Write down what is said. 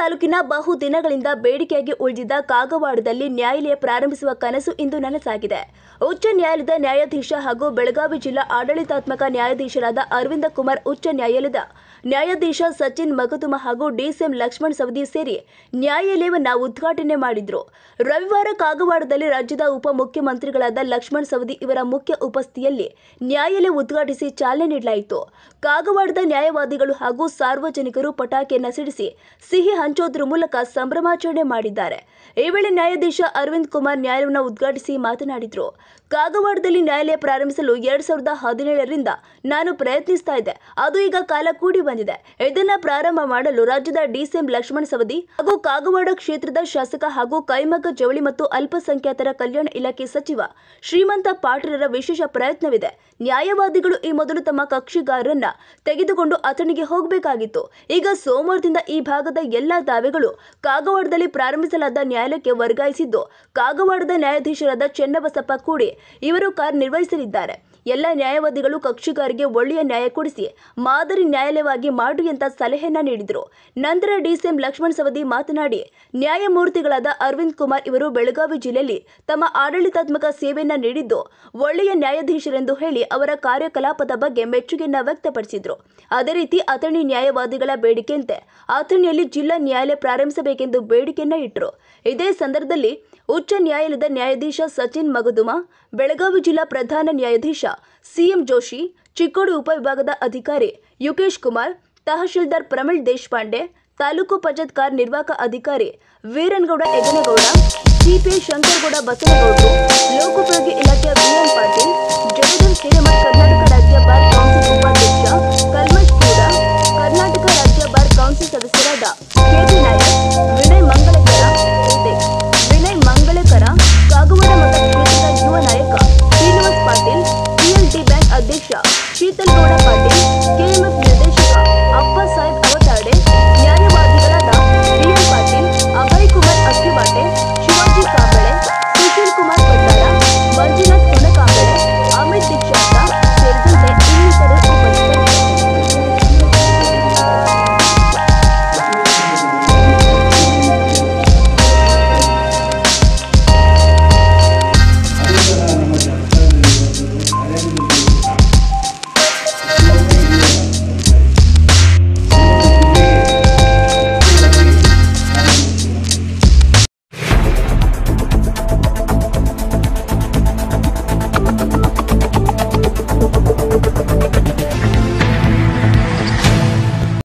ತಾಲೂಕಿನ ಬಹು ದಿನಗಳಿಂದ ಬೇಡಿಕೆಯಾಗಿ ಉಳಿದಿದ್ದ ಕಾಗವಾಡದಲ್ಲಿ ನ್ಯಾಯಾಲಯ ಪ್ರಾರಂಭಿಸುವ ಕನಸು ಇಂದು ನನಸಾಗಿದೆ ಉಚ್ಚ ನ್ಯಾಯಾಲಯದ ನ್ಯಾಯಾಧೀಶ ಹಾಗೂ ಬೆಳಗಾವಿ ಜಿಲ್ಲಾ ಆಡಳಿತಾತ್ಮಕ ನ್ಯಾಯಾಧೀಶರಾದ ಅರವಿಂದ ಕುಮಾರ್ ಉಚ್ಚ ನ್ಯಾಯಾಲಯದ ನ್ಯಾಯಾಧೀಶ ಸಚಿನ್ ಮಗದುಮ ಹಾಗೂ ಡಿಸಿಎಂ ಲಕ್ಷ್ಮಣ್ ಸವದಿ ಸೇರಿ ನ್ಯಾಯಾಲಯವನ್ನ ಉದ್ಘಾಟನೆ ಮಾಡಿದ್ರು ರವಿವಾರ ಕಾಗವಾಡದಲ್ಲಿ ರಾಜ್ಯದ ಉಪಮುಖ್ಯಮಂತ್ರಿಗಳಾದ ಲಕ್ಷ್ಮಣ್ ಸವದಿ ಇವರ ಮುಖ್ಯ ಉಪಸ್ಥಿತಿಯಲ್ಲಿ ನ್ಯಾಯಾಲಯ ಉದ್ಘಾಟಿಸಿ ಚಾಲನೆ ನೀಡಲಾಯಿತು ಕಾಗವಾಡದ ನ್ಯಾಯವಾದಿಗಳು ಹಾಗೂ ಸಾರ್ವಜನಿಕರು ಪಟಾಕಿಯನ್ನ ಸಿಡಿಸಿ ಸಿಹಿ ಹಂಚೋದ್ರ ಮೂಲಕ ಸಂಭ್ರಮಾಚರಣೆ ಮಾಡಿದ್ದಾರೆ ಈ ವೇಳೆ ನ್ಯಾಯಾಧೀಶ ಅರವಿಂದ್ ಕುಮಾರ್ ನ್ಯಾಯಾಲಯವನ್ನು ಉದ್ಘಾಟಿಸಿ ಮಾತನಾಡಿದರು ಕಾಗವಾಡದಲ್ಲಿ ನ್ಯಾಯಾಲಯ ಪ್ರಾರಂಭಿಸಲು ಎರಡ್ ಸಾವಿರದ ಹದಿನೇಳರಿಂದ ನಾನು ಪ್ರಯತ್ನಿಸ್ತಾ ಇದ್ದೆ ಅದು ಈಗ ಕಾಲ ಕೂಡಿ ಬಂದಿದೆ ಇದನ್ನ ಪ್ರಾರಂಭ ಮಾಡಲು ರಾಜ್ಯದ ಡಿಸಿಎಂ ಲಕ್ಷ್ಮಣ್ ಸವದಿ ಹಾಗೂ ಕಾಗವಾಡ ಕ್ಷೇತ್ರದ ಶಾಸಕ ಹಾಗೂ ಕೈಮಗ್ಗ ಜವಳಿ ಮತ್ತು ಅಲ್ಪಸಂಖ್ಯಾತರ ಕಲ್ಯಾಣ ಇಲಾಖೆ ಸಚಿವ ಶ್ರೀಮಂತ ಪಾಟೀಲರ ವಿಶೇಷ ಪ್ರಯತ್ನವಿದೆ ನ್ಯಾಯವಾದಿಗಳು ಈ ಮೊದಲು ತಮ್ಮ ಕಕ್ಷಿಗಾರರನ್ನ ತೆಗೆದುಕೊಂಡು ಅಥಣಿಗೆ ಹೋಗಬೇಕಾಗಿತ್ತು ಈಗ ಸೋಮವಾರದಿಂದ ಈ ಭಾಗದ ಎಲ್ಲಾ ದಾವೆಗಳು ಕಾಗವಾಡದಲ್ಲಿ ಪ್ರಾರಂಭಿಸಲಾದ ನ್ಯಾಯಾಲಯಕ್ಕೆ ವರ್ಗಾಯಿಸಿದ್ದು ಕಾಗವಾಡದ ನ್ಯಾಯಾಧೀಶರಾದ ಚೆನ್ನಬಸಪ್ಪ ಕೂಡಿ ಇವರು ಕಾರ್ಯನಿರ್ವಹಿಸಲಿದ್ದಾರೆ ಎಲ್ಲ ನ್ಯಾಯವಾದಿಗಳು ಕಕ್ಷಿಗಾರಿಗೆ ಒಳ್ಳೆಯ ನ್ಯಾಯ ಕೊಡಿಸಿ ಮಾದರಿ ನ್ಯಾಯಾಲಯವಾಗಿ ಮಾಡಿ ಅಂತ ಸಲಹೆಯನ್ನ ನೀಡಿದರು ನಂತರ ಡಿಸಿಎಂ ಲಕ್ಷ್ಮಣ್ ಸವದಿ ಮಾತನಾಡಿ ನ್ಯಾಯಮೂರ್ತಿಗಳಾದ ಅರವಿಂದ್ ಕುಮಾರ್ ಇವರು ಬೆಳಗಾವಿ ಜಿಲ್ಲೆಯಲ್ಲಿ ತಮ್ಮ ಆಡಳಿತಾತ್ಮಕ ಸೇವೆಯನ್ನ ನೀಡಿದ್ದು ಒಳ್ಳೆಯ ನ್ಯಾಯಾಧೀಶರೆಂದು ಹೇಳಿ ಅವರ ಕಾರ್ಯಕಲಾಪದ ಬಗ್ಗೆ ಮೆಚ್ಚುಗೆಯನ್ನ ವ್ಯಕ್ತಪಡಿಸಿದ್ರು ಅದೇ ರೀತಿ ಅಥಣಿ ನ್ಯಾಯವಾದಿಗಳ ಬೇಡಿಕೆಯಂತೆ ಅಥಣಿಯಲ್ಲಿ ಜಿಲ್ಲಾ ನ್ಯಾಯಾಲಯ ಪ್ರಾರಂಭಿಸಬೇಕೆಂದು ಬೇಡಿಕೆಯನ್ನ ಇಟ್ಟರು ಇದೇ ಸಂದರ್ಭದಲ್ಲಿ ಉಚ್ಚ ನ್ಯಾಯಾಲಯದ ನ್ಯಾಯಾಧೀಶ ಸಚಿನ್ ಮಗದುಮ ಬೆಳಗಾವಿ ಜಿಲ್ಲಾ ಪ್ರಧಾನ ನ್ಯಾಯಾಧೀಶ ಸಿಎಂ ಜೋಶಿ ಚಿಕ್ಕೋಡಿ ಉಪವಿಭಾಗದ ಅಧಿಕಾರಿ ಯುಕೇಶ್ ಕುಮಾರ್ ತಹಶೀಲ್ದಾರ್ ಪ್ರಮಿಳ್ ದೇಶಪಾಂಡೆ ತಾಲೂಕು ಪಂಚಾಯತ್ ಕಾರ್ಯನಿರ್ವಾಹಕ ಅಧಿಕಾರಿ ವೀರನಗೌಡ ಯಗನಗೌಡ ಸಿಪಿಐ ಶಂಕರಗೌಡ ಬಸನಗೌಡರು ಲೋಕೋಪಯೋಗಿ ಇಲಾಖೆಯ ಬಿಎಂ